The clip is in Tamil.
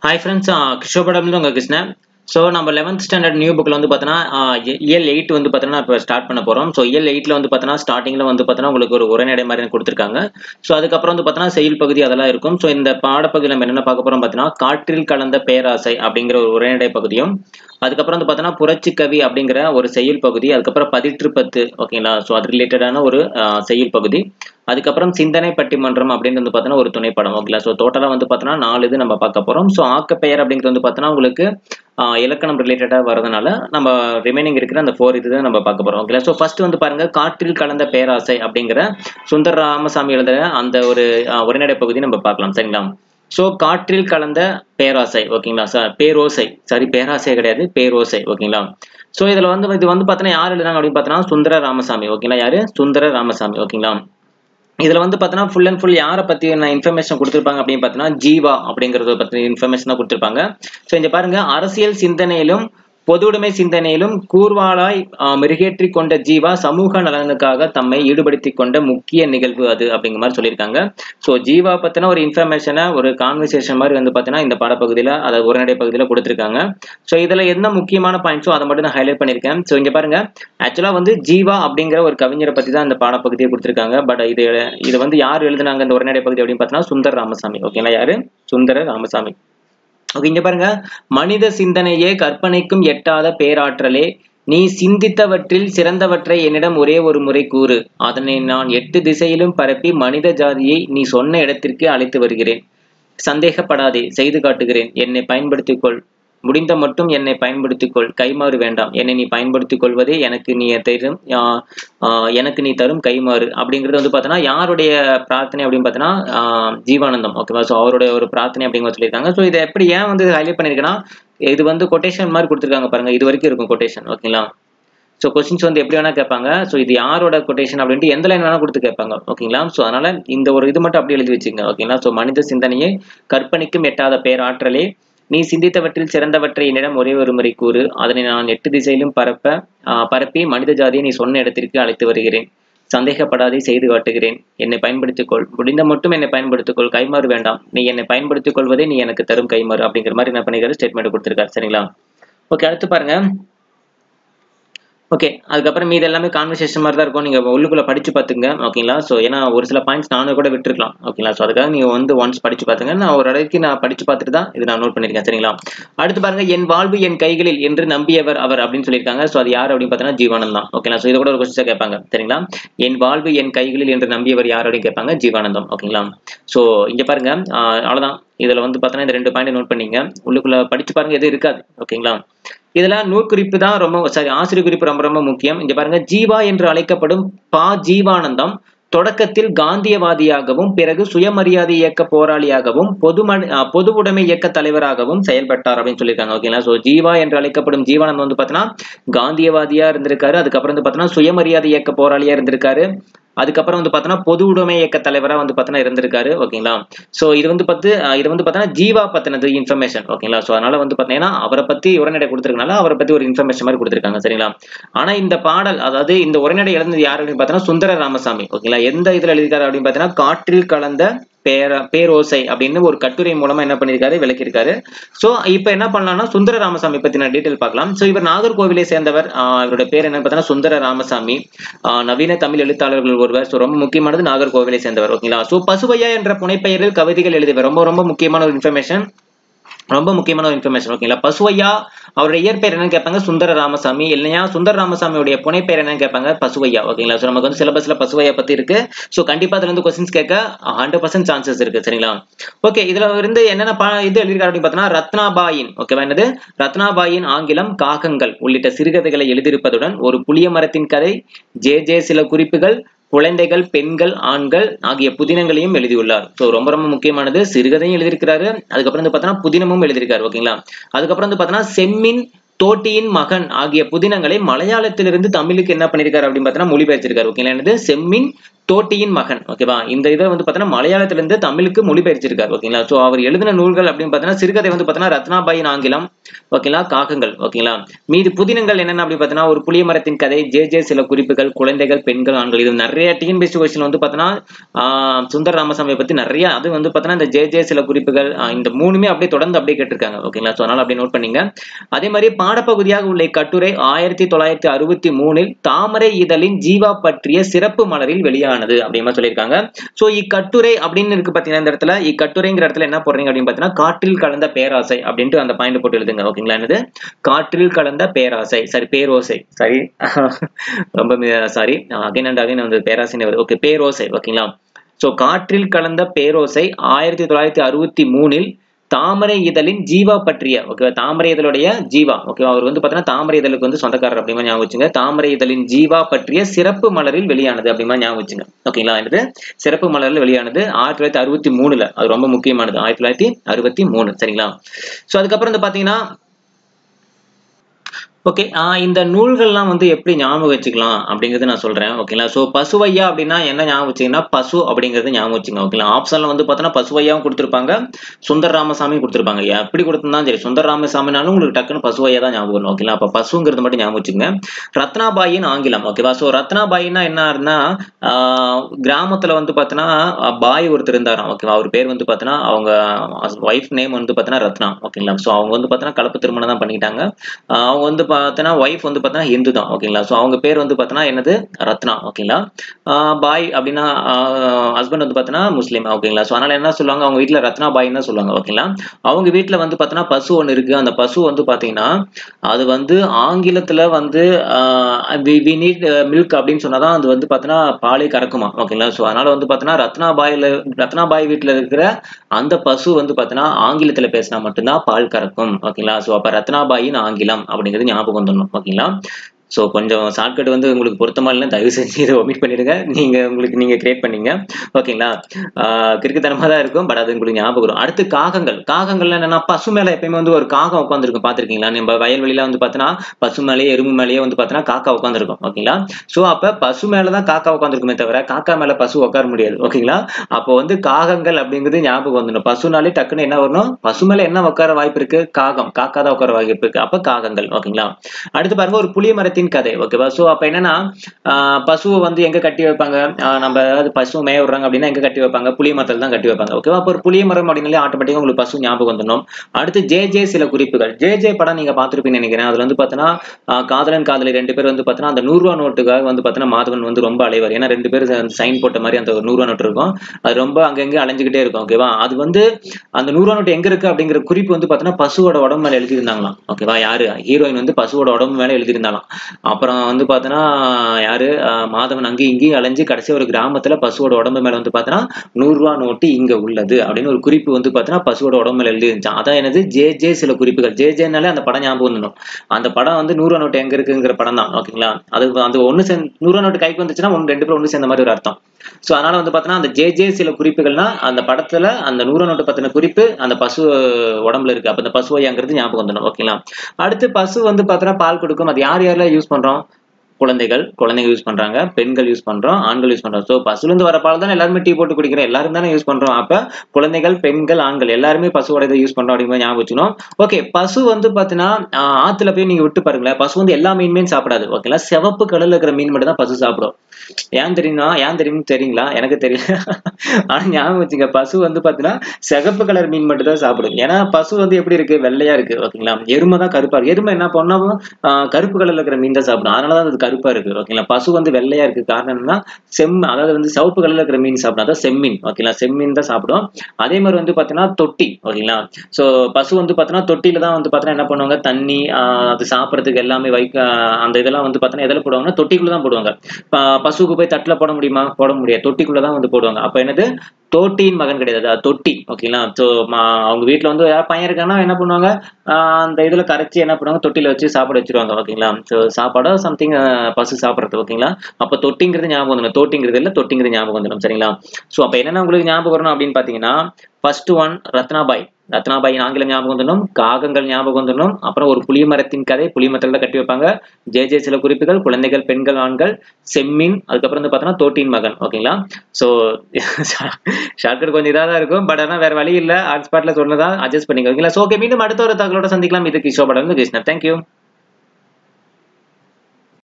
ஹாய் ஃப்ரெண்ட்ஸ் கிருஷ்ணபடம்ல உங்கள் கிருஷ்ணன் ஸோ நம்ம லெவன்த் ஸ்டாண்டர்ட் நியூ புக்கில் வந்து பார்த்தோன்னா இயல் எயிட் வந்து பார்த்தோன்னா இப்போ ஸ்டார்ட் பண்ண போகிறோம் ஸோ இயல் எயிட்டில் வந்து பார்த்தோன்னா ஸ்டார்டிங்கில் வந்து பார்த்தோன்னா உங்களுக்கு ஒரு உரைநடை மாதிரி கொடுத்துருக்காங்க ஸோ அதுக்கப்புறம் வந்து பார்த்தோன்னா செயல் பகுதி அதெல்லாம் இருக்கும் ஸோ இந்த பாடப்பகுதியில் நம்ம என்னென்ன பார்க்க போகிறோம் பார்த்தீங்கன்னா காற்றில் கலந்த பேராசை அப்படிங்கிற ஒரு உரைநடை பகுதியும் அதுக்கப்புறம் வந்து பார்த்தோன்னா புரட்சி கவி அப்படிங்கிற ஒரு செயல் பகுதி அதுக்கப்புறம் பதிற்று பத்து ஓகேங்களா ஸோ அது ரிலேட்டடான ஒரு செயல் பகுதி அதுக்கப்புறம் சிந்தனை பட்டிமன்றம் அப்படின்னு வந்து பார்த்தோன்னா ஒரு துணைப்படம் ஓகேங்களா ஸோ டோட்டலாக வந்து பார்த்தோன்னா நாலு இது நம்ம பார்க்க போகிறோம் ஸோ ஆக்கப்பெயர் அப்படிங்கிறது வந்து பார்த்தோன்னா உங்களுக்கு இலக்கணம் ரிலேட்டடாக வரதுனால நம்ம ரிமைனிங் இருக்கிற அந்த ஃபோர் இது தான் நம்ம பார்க்க போகிறோம் ஓகேங்களா ஸோ ஃபர்ஸ்ட் வந்து பாருங்க காற்றில் கலந்த பேராசை அப்படிங்கிற சுந்தர் ராமசாமி எழுதுற அந்த ஒரு உரைநடை பகுதி நம்ம பார்க்கலாம் சரிங்களா ஸோ காற்றில் கலந்த பேராசை ஓகேங்களா சார் பேரோசை சாரி பேராசை கிடையாது பேரோசை ஓகேங்களா ஸோ இதில் வந்து இது வந்து பார்த்தோன்னா யார் எழுதுறாங்க அப்படின்னு பார்த்தோன்னா சுந்தர ராமசாமி ஓகேங்களா யாரு சுந்தர ராமசாமி ஓகேங்களா இதுல வந்து பார்த்தோன்னா ஃபுல் அண்ட் ஃபுல் யாரை பத்தி நான் இன்ஃபர்மேஷன் கொடுத்துருப்பாங்க அப்படின்னு பார்த்தோன்னா ஜீவா அப்படிங்கறத பத்தி இன்ஃபர்மேஷன் தான் கொடுத்துருப்பாங்க ஸோ இங்க பாருங்க அரசியல் சிந்தனையிலும் பொதுவுடைமை சிந்தனையிலும் கூர்வாளாய் மெருகேற்றி கொண்ட ஜீவா சமூக நலனுக்காக தம்மை ஈடுபடுத்தி கொண்ட முக்கிய நிகழ்வு அது அப்படிங்கிற மாதிரி சொல்லியிருக்காங்க ஸோ ஜீவா பத்தின ஒரு இன்ஃபர்மேஷனை ஒரு கான்வர்சேஷன் மாதிரி வந்து பார்த்தீங்கன்னா இந்த பாடப்பகுதியில் அதாவது உரைநடை பகுதியில் கொடுத்துருக்காங்க ஸோ இதில் என்ன முக்கியமான பாயிண்ட்ஸோ அதை மட்டும் நான் ஹைலைட் பண்ணியிருக்கேன் ஸோ இங்கே பாருங்க ஆக்சுவலாக வந்து ஜீவா அப்படிங்கிற ஒரு கவிஞரை பற்றி தான் இந்த பாடப்பகுதியை கொடுத்துருக்காங்க பட் இது இது வந்து யார் எழுதுனாங்க இந்த உரைநடை பகுதி அப்படின்னு பார்த்தீங்கன்னா சுந்தர் ராமசாமி ஓகேங்களா யாரு சுந்தர ராமசாமி ஓகே இங்க பாருங்க மனித சிந்தனையே கற்பனைக்கும் எட்டாத பேராற்றலே நீ சிந்தித்தவற்றில் சிறந்தவற்றை என்னிடம் ஒரே ஒரு முறை கூறு அதனை நான் எட்டு திசையிலும் பரப்பி மனித ஜாதியை நீ சொன்ன இடத்திற்கு அழைத்து வருகிறேன் சந்தேகப்படாதே செய்து காட்டுகிறேன் என்னை பயன்படுத்திக் கொள் முடிந்த மட்டும் என்னை பயன்படுத்திக் கொள் கைமாறு வேண்டாம் என்னை நீ பயன்படுத்திக் கொள்வதே எனக்கு நீ தரும் எனக்கு நீ தரும் கைமாறு அப்படிங்கிறது வந்து பார்த்தோன்னா யாருடைய பிரார்த்தனை அப்படின்னு பார்த்தோன்னா ஜீவானந்தம் ஓகேவா ஸோ அவருடைய ஒரு பிரார்த்தனை அப்படிங்கிற சொல்லியிருக்காங்க ஸோ இதை எப்படி ஏன் வந்து ஹைலைட் பண்ணியிருக்கேன்னா இது வந்து கொட்டேஷன் மாதிரி கொடுத்துருக்காங்க பாருங்க இது வரைக்கும் இருக்கும் கொட்டேஷன் ஓகேங்களா ஸோ கொஸ்டின்ஸ் வந்து எப்படி வேணா கேட்பாங்க ஸோ இது யாரோட கொட்டேஷன் அப்படின்ட்டு எந்த லைன் வேணா கொடுத்து கேட்பாங்க ஓகேங்களா ஸோ அதனால இந்த ஒரு இது மட்டும் அப்படி எழுதி வச்சுங்க ஓகேங்களா ஸோ மனித சிந்தனையை கற்பனைக்கும் எட்டாத பேராற்றலே நீ சிந்தித்தவற்றில் சிறந்தவற்றை என்னிடம் ஒரே ஒரு முறை கூறு அதனை நான் எட்டு திசையிலும் பரப்ப பரப்பி மனித ஜாதியை நீ சொன்ன இடத்திற்கு அழைத்து வருகிறேன் சந்தேகப்படாதே செய்து காட்டுகிறேன் என்னை பயன்படுத்திக்கொள் முடிந்த மட்டும் என்னை பயன்படுத்திக்கொள் கைமாறு வேண்டாம் நீ என்னை பயன்படுத்திக் கொள்வதே நீ எனக்கு தரும் கைமாறு அப்படிங்கிற மாதிரி என்ன பண்ணிக்கிறாரு ஸ்டேட்மெண்ட் கொடுத்திருக்காரு சரிங்களா ஓகே அடுத்து பாருங்க ஓகே அதுக்கப்புறம் மீது எல்லாமே கான்வர்சேஷன் மாதிரி தான் இருக்கும் நீங்கள் உள்ளுக்குள்ளே படிச்சு பார்த்துங்க ஓகேங்களா ஸோ ஏன்னா ஒரு சில பாயிண்ட்ஸ் நானும் கூட விட்டுருக்கலாம் ஓகேங்களா ஸோ அதுக்காக நீங்கள் வந்து ஒன்ஸ் படிச்சு பார்த்துங்க நான் ஒரு இடத்துக்கு நான் படிச்சு பார்த்துட்டு தான் இது நான் நோட் பண்ணியிருக்கேன் சரிங்களா அடுத்து பாருங்க என் வாழ்வு என் கைகளில் என்று நம்பியவர் அவர் அப்படின்னு சொல்லியிருக்காங்க ஸோ அது யார் அப்படின்னு பார்த்தீங்கன்னா ஜீவானந்தம் ஓகேங்களா ஸோ இதை கூட ஒரு கொஸ்டின் கேட்பாங்க சரிங்களா என் வாழ்வு என் கைகளில் என்று நம்பியவர் யார் அப்படின்னு கேட்பாங்க ஜீவானந்தம் ஓகேங்களா ஸோ இங்கே பாருங்க அவ்வளோதான் இதில் வந்து பார்த்தோன்னா இந்த ரெண்டு பாயிண்ட் நோட் பண்ணிங்க உள்ளுக்குள்ளே படிச்சு பாருங்க எதுவும் இருக்காது ஓகேங்களா இதுல நூற்குறிப்பு தான் ரொம்ப சாரி ஆசிரியர் குறிப்பு ரொம்ப ரொம்ப முக்கியம் இங்க பாருங்க ஜீவா என்று அழைக்கப்படும் பா ஜீவானந்தம் தொடக்கத்தில் காந்தியவாதியாகவும் பிறகு சுயமரியாதை இயக்க போராளியாகவும் பொது பொது உடைமை இயக்க தலைவராகவும் செயல்பட்டார் அப்படின்னு சொல்லியிருக்காங்க ஓகேங்களா ஸோ ஜீவா என்று அழைக்கப்படும் ஜீவானந்தம் வந்து பார்த்தீங்கன்னா காந்தியவாதியா இருந்திருக்காரு அதுக்கப்புறம் வந்து பார்த்தீங்கன்னா சுயமரியாதை இயக்க போராளியா இருந்திருக்காரு அதுக்கப்புறம் வந்து பார்த்தோன்னா பொது உடைமை இயக்க தலைவராக வந்து பார்த்தோன்னா இருந்திருக்காரு ஓகேங்களா ஸோ இது வந்து பார்த்து இது வந்து பார்த்தோன்னா ஜீவா பத்தினது இன்ஃபர்மேஷன் ஓகேங்களா ஸோ அதனால வந்து பார்த்தீங்கன்னா அவரை பத்தி உரைநடை கொடுத்துருக்கனால அவரை பத்தி ஒரு இன்ஃபர்மேஷன் மாதிரி கொடுத்துருக்காங்க சரிங்களா ஆனா இந்த பாடல் அதாவது இந்த உரைநடை எழுந்தது யார் அப்படின்னு பார்த்தோன்னா சுந்தர ராமசாமி ஓகேங்களா எந்த இதுல எழுதியிருக்காரு அப்படின்னு பார்த்தீங்கன்னா காற்றில் கலந்த பேர பேரோசை அப்படின்னு ஒரு கட்டுரை மூலமா என்ன பண்ணியிருக்காரு விளக்கியிருக்காரு ஸோ இப்போ என்ன பண்ணலாம்னா சுந்தர ராமசாமி பத்தின டீட்டெயில் பார்க்கலாம் ஸோ இவர் நாகர்கோவிலை சேர்ந்தவர் இவருடைய பேர் என்ன பார்த்தீங்கன்னா சுந்தர ராமசாமி நவீன தமிழ் எழுத்தாளர்கள் ஒருவர் ஸோ ரொம்ப முக்கியமானது நாகர்கோவிலை சேர்ந்தவர் ஓகேங்களா ஸோ பசுவையா என்ற புனைப்பெயரில் கவிதைகள் எழுதியவர் ரொம்ப ரொம்ப முக்கியமான ஒரு இன்ஃபர்மேஷன் ரொம்ப முக்கியமான ஒரு இன்ஃபர்மேஷன் ஓகேங்களா பசுவையா அவருடைய இயற்பெயர் என்னன்னு கேட்பாங்க சுந்தர ராமசாமி இல்லையா சுந்தர ராமசாமியுடைய புனைப்பெயர் என்னன்னு கேட்பாங்க பசுவையா ஓகேங்களா ஸோ நமக்கு வந்து சிலபஸ்ல பசுவையா பத்தி இருக்கு ஸோ கண்டிப்பா அதுல இருந்து கொஸ்டின்ஸ் கேட்க ஹண்ட்ரட் பர்சன்ட் சான்சஸ் இருக்கு சரிங்களா ஓகே இதுல இருந்து என்னென்ன இது எழுதியிருக்காரு அப்படின்னு பார்த்தோம்னா ரத்னாபாயின் ஓகேவா என்னது ரத்னாபாயின் ஆங்கிலம் காகங்கள் உள்ளிட்ட சிறுகதைகளை எழுதியிருப்பதுடன் ஒரு புளிய மரத்தின் கதை ஜே ஜே சில குறிப்புகள் குழந்தைகள் பெண்கள் ஆண்கள் ஆகிய புதினங்களையும் எழுதியுள்ளார் ஸோ ரொம்ப ரொம்ப முக்கியமானது சிறுகதையும் எழுதியிருக்கிறாரு அதுக்கப்புறம் வந்து பார்த்தோன்னா புதினமும் எழுதியிருக்காரு ஓகேங்களா அதுக்கப்புறம் வந்து பார்த்தோன்னா செம்மின் தோட்டியின் மகன் ஆகிய புதினங்களை மலையாளத்திலிருந்து தமிழுக்கு என்ன பண்ணிருக்காரு அப்படின்னு பார்த்தீங்கன்னா மொழிபெயர்த்திருக்காரு ஓகேங்களா என்னது செம்மின் தோட்டியின் மகன் ஓகேவா இந்த இதை வந்து பார்த்தீங்கன்னா மலையாளத்திலிருந்து தமிழுக்கு மொழிபெயர்த்திருக்காரு ஓகேங்களா ஸோ அவர் எழுதின நூல்கள் அப்படின்னு பார்த்தீங்கன்னா சிறுகதை வந்து பார்த்தீங்கன்னா ரத்னாபாயின் ஆங்கிலம் ஓகேங்களா காகங்கள் ஓகேங்களா மீது புதினங்கள் என்னென்ன அப்படின்னு பார்த்தீங்கன்னா ஒரு புளிய மரத்தின் கதை ஜே ஜே சில குறிப்புகள் குழந்தைகள் பெண்கள் ஆண்கள் இது நிறைய டிஎன்பிஎஸ்சி கொஸ்டின் வந்து பார்த்தீங்கன்னா சுந்தர ராமசாமியை பத்தி நிறைய அது வந்து பார்த்தீங்கன்னா இந்த ஜே ஜே சில குறிப்புகள் இந்த மூணுமே அப்படியே தொடர்ந்து அப்படியே கேட்டிருக்காங்க ஓகேங்களா ஸோ அதனால அப்படியே நோட் பண்ணீங்க அதே மாதிரி பாடப்பகுதியாக உள்ள இக்கட்டுரை ஆயிரத்தி தொள்ளாயிரத்தி அறுபத்தி மூணில் தாமரை இதழின் ஜீவா பற்றிய சிறப்பு மலரில் வெளியானது அப்படிமா சொல்லியிருக்காங்க ஸோ இக்கட்டுரை அப்படின்னு இருக்கு பார்த்தீங்கன்னா இந்த இடத்துல இக்கட்டுரைங்கிற இடத்துல என்ன போடுறீங்க அப்படின்னு பார்த்தீங்கன்னா காற்றில் கலந்த பேராசை அப்படின்ட்டு அந்த பாயிண்ட் போட்டு எழுதுங்க ஓகேங்களா என்னது காற்றில் கலந்த பேராசை சரி பேரோசை சரி ரொம்ப சாரி அகைன் அண்ட் அகைன் வந்து பேராசை வருது ஓகே பேரோசை ஓகேங்களா ஸோ காற்றில் கலந்த பேரோசை ஆயிரத்தி தொள்ளாயிரத்தி அறுபத்தி மூணில் தாமரை இதழின் ஜீவா பற்றிய ஓகேவா தாமரை இதழுடைய ஜீவா ஓகேவா அவர் வந்து பார்த்தீங்கன்னா தாமரை இதழுக்கு வந்து சொந்தக்காரர் அப்படிமா ஞாபகம் வச்சுங்க தாமரை இதழின் ஜீவா பற்றிய சிறப்பு மலரில் வெளியானது அப்படிமா ஞாபகம் வச்சுங்க ஓகேங்களா என்னது சிறப்பு மலரில் வெளியானது ஆயிரத்தி தொள்ளாயிரத்தி அறுபத்தி மூணுல அது ரொம்ப முக்கியமானது ஆயிரத்தி தொள்ளாயிரத்தி அறுபத்தி மூணு சரிங்களா ஸோ அதுக்கப்புறம் வந்து பார்த்தீங்கன்னா ஓகே இந்த நூல்கள்லாம் வந்து எப்படி ஞாபகம் வச்சுக்கலாம் அப்படிங்கிறது நான் சொல்றேன் ஓகேங்களா ஸோ பசுவையா அப்படின்னா என்ன ஞாபகம் வச்சிங்கன்னா பசு அப்படிங்கிறது ஞாபகம் வச்சுங்க ஓகேங்களா ஆப்ஷன்ல வந்து பார்த்தோன்னா பசுவையாவும் கொடுத்துருப்பாங்க சுந்தர் ராமசாமியும் கொடுத்துருப்பாங்க எப்படி கொடுத்துருந்தாலும் சரி சுந்தர் ராமசாமினாலும் உங்களுக்கு டக்குன்னு பசுவையா தான் ஞாபகம் வரும் ஓகேங்களா அப்போ பசுங்கிறது மட்டும் ஞாபகம் வச்சுங்க ரத்னாபாயின் ஆங்கிலம் ஓகேவா ஸோ ரத்னாபாயின்னா என்ன கிராமத்துல வந்து பார்த்தோன்னா பாய் ஒருத்தர் இருந்தாராம் ஓகேவா அவர் பேர் வந்து பார்த்தோன்னா அவங்க ஒய்ஃப் நேம் வந்து பார்த்தோன்னா ரத்னா ஓகேங்களா ஸோ அவங்க வந்து பார்த்தோன்னா கலப்பு திருமணம் தான் பண்ணிக்கிட்டாங்க அவங்க வந்து பார்த்தோன்னா ஒய்ஃப் வந்து பார்த்தோன்னா ஹிந்து தான் ஓகேங்களா ஸோ அவங்க பேர் வந்து பார்த்தோன்னா என்னது ரத்னா ஓகேங்களா பாய் அப்படின்னா ஹஸ்பண்ட் வந்து பார்த்தோன்னா முஸ்லீம் ஓகேங்களா ஸோ அதனால என்ன சொல்லுவாங்க அவங்க வீட்டில் ரத்னா பாய்ன்னு தான் சொல்லுவாங்க ஓகேங்களா அவங்க வீட்டில் வந்து பார்த்தோன்னா பசு ஒன்று இருக்கு அந்த பசு வந்து பார்த்தீங்கன்னா அது வந்து ஆங்கிலத்தில் வந்து வி நீட் மில்க் அப்படின்னு சொன்னாதான் அது வந்து பார்த்தோன்னா பாலே கறக்குமா ஓகேங்களா ஸோ அதனால வந்து பார்த்தோன்னா ரத்னா பாயில் ரத்னா பாய் வீட்டில் இருக்கிற அந்த பசு வந்து பார்த்தோன்னா ஆங்கிலத்தில் பேசினா மட்டும்தான் பால் கறக்கும் ஓகேங்களா ஸோ அப்போ ரத்னாபாயின் ஆங்கிலம் அப்படிங்கிறது ஞாபகம் வந்துடணும் ஓகேங்களா ஸோ கொஞ்சம் ஷார்ட்கட் வந்து உங்களுக்கு பொருத்தமா இல்லை தயவு செஞ்சு இதை ஒமிட் பண்ணிடுங்க நீங்க உங்களுக்கு நீங்க கிரியேட் பண்ணீங்க ஓகேங்களா கிறுக்குத்தனமா தான் இருக்கும் பட் அது உங்களுக்கு ஞாபகம் வரும் அடுத்து காகங்கள் காகங்கள்ல என்னன்னா பசு மேல எப்பயுமே வந்து ஒரு காகம் உட்காந்துருக்கும் பாத்திருக்கீங்களா நம்ம வயல்வெளியில வந்து பார்த்தோன்னா பசு மேலேயே எறும்பு மேலேயே வந்து பார்த்தோன்னா காக்கா உட்காந்துருக்கும் ஓகேங்களா ஸோ அப்ப பசு மேலதான் காக்கா உட்காந்துருக்குமே தவிர காக்கா மேல பசு உட்கார முடியாது ஓகேங்களா அப்போ வந்து காகங்கள் அப்படிங்கிறது ஞாபகம் வந்துடும் பசுனாலே டக்குன்னு என்ன வரணும் பசு மேல என்ன உட்கார வாய்ப்பு இருக்கு காகம் காக்கா தான் உட்கார வாய்ப்பு இருக்கு அப்ப காகங்கள் ஓகேங்களா அடுத்து பாருங்க ஒரு புளிய மரத்தின் கதை ஓகேவா ஸோ அப்ப என்னன்னா பசுவை வந்து எங்க கட்டி வைப்பாங்க நம்ம அதாவது பசு மேய விடுறாங்க அப்படின்னா எங்க கட்டி வைப்பாங்க புளிய மரத்தில் தான் கட்டி வைப்பாங்க ஓகேவா அப்போ ஒரு புளிய மரம் அப்படின்னாலே ஆட்டோமேட்டிக்கா உங்களுக்கு பசு ஞாபகம் வந்துடும் அடுத்து ஜே ஜே சில குறிப்புகள் ஜே ஜே படம் நீங்க பார்த்துருப்பீங்கன்னு நினைக்கிறேன் அதுல வந்து பாத்தீங்கன்னா காதலன் காதலி ரெண்டு பேர் வந்து பாத்தீங்கன்னா அந்த நூறுரூவா நோட்டுக்காக வந்து பாத்தீங்கன்னா மாதவன் வந்து ரொம்ப அலைவார் ஏன்னா ரெண்டு பேர் சைன் போட்ட மாதிரி அந்த ஒரு நூறுரூவா நோட்டு இருக்கும் அது ரொம்ப அங்கங்க அலைஞ்சுக்கிட்டே இருக்கும் ஓகேவா அது வந்து அந்த நூறுரூவா நோட்டு எங்க இருக்கு அப்படிங்கிற குறிப்பு வந்து பாத்தீங்கன்னா பசுவோட உடம்பு மேல எழுதியிருந்தாங்களாம் ஓகேவா யாரு ஹீரோயின் வந்து பசுவோட உடம்பு மேல எழுதியிருந்தாலாம் அப்புறம் வந்து பார்த்தோன்னா யாரு மாதவன் அங்கேயும் இங்கேயும் அலைஞ்சு கடைசி ஒரு கிராமத்துல பசுவோட உடம்பு மேல வந்து பார்த்தோன்னா நூறுரூவா நோட்டு இங்க உள்ளது அப்படின்னு ஒரு குறிப்பு வந்து பார்த்தோன்னா பசுவோட உடம்பு மேல எழுதி இருந்துச்சு அதான் என்னது ஜே ஜே சில குறிப்புகள் ஜே ஜேனாலே அந்த படம் ஞாபகம் வந்துடும் அந்த படம் வந்து நூறுரூவா நோட்டு எங்க இருக்குங்கிற படம் தான் ஓகேங்களா அது அந்த ஒன்று சேர்ந்து நூறுரூவா நோட்டு கைக்கு வந்துச்சுன்னா ஒன்று ரெண்டு பேரும் ஒன்று சேர்ந்த மாதிரி ஒரு அர்த்தம் ஸோ அதனால வந்து பார்த்தோன்னா அந்த ஜே ஜே சில குறிப்புகள்னா அந்த படத்துல அந்த நூறு நோட்டு பத்தின குறிப்பு அந்த பசு உடம்புல இருக்கு அப்ப அந்த பசுவையாங்கிறது ஞாபகம் வந்துடும் ஓகேங்களா அடுத்து பசு வந்து பார்த்தோன்னா பால் கொடுக்கும் அது யார் யாரெல்லாம் யூஸ் பண்றோம் குழந்தைகள் குழந்தைங்க யூஸ் பண்றாங்க பெண்கள் யூஸ் பண்றோம் ஆண்கள் யூஸ் பண்றோம் ஸோ பசுலேருந்து வர பால் தான் எல்லாருமே டீ போட்டு குடிக்கிறோம் எல்லாரும் தானே யூஸ் பண்றோம் அப்ப குழந்தைகள் பெண்கள் ஆண்கள் எல்லாருமே பசுவோட இதை யூஸ் பண்றோம் அப்படிங்கிற ஞாபகம் வச்சுக்கணும் ஓகே பசு வந்து பாத்தீங்கன்னா ஆத்துல போய் நீங்க விட்டு பாருங்களேன் பசு வந்து எல்லா மீனுமே சாப்பிடாது ஓகேங்களா சிவப்பு கடல்ல இருக்கிற மீன் மட்டும் தான் பசு சாப்பிடும் ஏன் தெரியுமா ஏன் தெரியும் தெரியுங்களா எனக்கு தெரியல ஆனா ஞாபகம் வச்சுங்க பசு வந்து பாத்தீங்கன்னா சிகப்பு கலர் மீன் மட்டும் தான் சாப்பிடும் ஏன்னா பசு வந்து எப்படி இருக்கு வெள்ளையா இருக்கு ஓகேங்களா எருமை தான் கருப்பா இருக்கு எருமை என்ன பண்ணாலும் கருப்பு கலர்ல இருக்கிற மீன் தான் சாப்பிடும் அதனாலதான் அது கருப்பா இருக்கு ஓகேங்களா பசு வந்து வெள்ளையா இருக்கு காரணம் என்னன்னா செம் அதாவது வந்து சிவப்பு கலர்ல இருக்கிற மீன் சாப்பிடும் அதான் செம்மீன் ஓகேங்களா செம்மீன் தான் சாப்பிடும் அதே மாதிரி வந்து பாத்தீங்கன்னா தொட்டி ஓகேங்களா சோ பசு வந்து பாத்தீங்கன்னா தொட்டில தான் வந்து பாத்தீங்கன்னா என்ன பண்ணுவாங்க தண்ணி அது சாப்பிடறதுக்கு எல்லாமே வைக்க அந்த இதெல்லாம் வந்து பாத்தீங்கன்னா எதில் போடுவாங்கன்னா தொட்டிக்குள்ள தான் போடுவாங்க பசுக்கு போய் தட்டுல போட முடியுமா போட முடியாது தொட்டிக்குள்ளதான் வந்து போடுவாங்க அப்ப என்னது தோட்டியின் மகன் கிடையாது அது தொட்டி ஓகேங்களா ஸோ அவங்க வீட்டில் வந்து யாராவது பையன் இருக்காங்கன்னா என்ன பண்ணுவாங்க அந்த இதில் கரைச்சி என்ன பண்ணுவாங்க தொட்டியில் வச்சு சாப்பாடு வச்சிருவாங்க ஓகேங்களா ஸோ சாப்பாடோ சம்திங் பசு சாப்பிட்றது ஓகேங்களா அப்போ தொட்டிங்கிறது ஞாபகம் வந்துடும் தோட்டிங்கிறது இல்லை தொட்டிங்கிறது ஞாபகம் வந்துடும் சரிங்களா ஸோ அப்போ என்னென்ன உங்களுக்கு ஞாபகம் வரணும் அப்படின்னு பார்த்தீங்கன்னா ஃபர்ஸ்ட் ஒன் ரத்னாபாய் ரத்னாபாயின் ஆங்கிலம் ஞாபகம் வந்துடணும் காகங்கள் ஞாபகம் வந்துடணும் அப்புறம் ஒரு புளிய மரத்தின் கதை புளிய மரத்தில் கட்டி வைப்பாங்க ஜே ஜே சில குறிப்புகள் குழந்தைகள் பெண்கள் ஆண்கள் செம்மீன் அதுக்கப்புறம் வந்து பார்த்தோன்னா தோட்டின் மகன் ஓகேங்களா ஸோ ஷார்ட்கட் கொஞ்சம் இதாக தான் இருக்கும் பட் ஆனால் வேற வழி இல்லை ஆர்ட் ஸ்பாட்டில் சொன்னதா அட்ஜஸ்ட் பண்ணிக்கோ ஓகேங்களா ஸோ ஓகே மீண்டும் அடுத்த ஒரு தகவலோட சந்திக்கலாம் இது கிஷோ படம் கிருஷ்ணா தேங்க்யூ